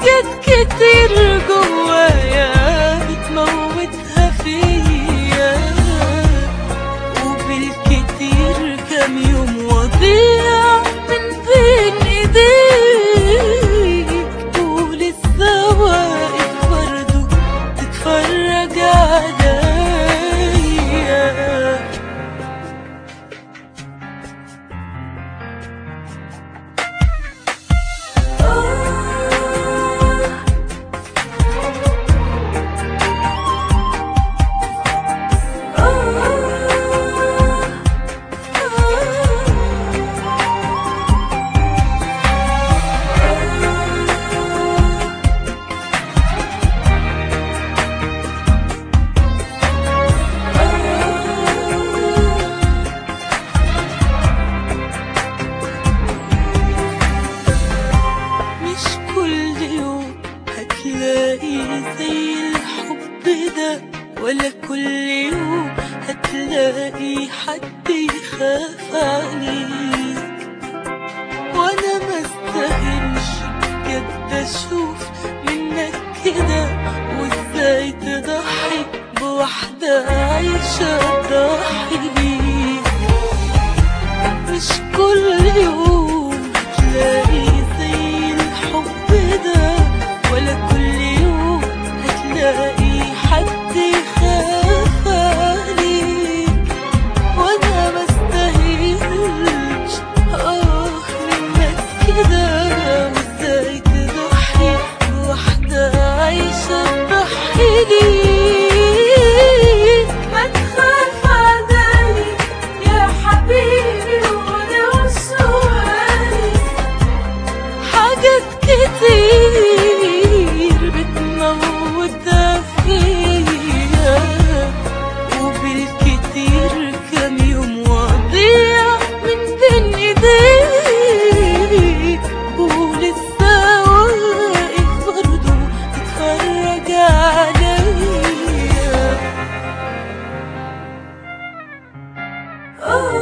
حاجات كتير جوايا بتموتها فيا وبالكتير كام يوم وضيع من بين ايديك ولسه واقف برضه تتفرج عليا مش كل يوم هتلاقي زي الحب ده ولا كل يوم هتلاقي حد يخاف عليك وانا ما استاهلش بجد اشوف منك كده وازاي تضحي بواحدة عايشة تضحي بيك مش كل يوم هتلاقي زي الحب ده ولا كل يوم هتلاقي حد يخاف عليك وانا ما استاهلش اه منك كده وازاي تضحي بواحدة عايشة تضحي ليك ما تخاف علي يا حبيبي ولو سؤالي حاجات كتير بتموتها فيا وبالكتير كام يوم وضيع من بين ايديك ولسه واقف برضه تتفرج عليا آه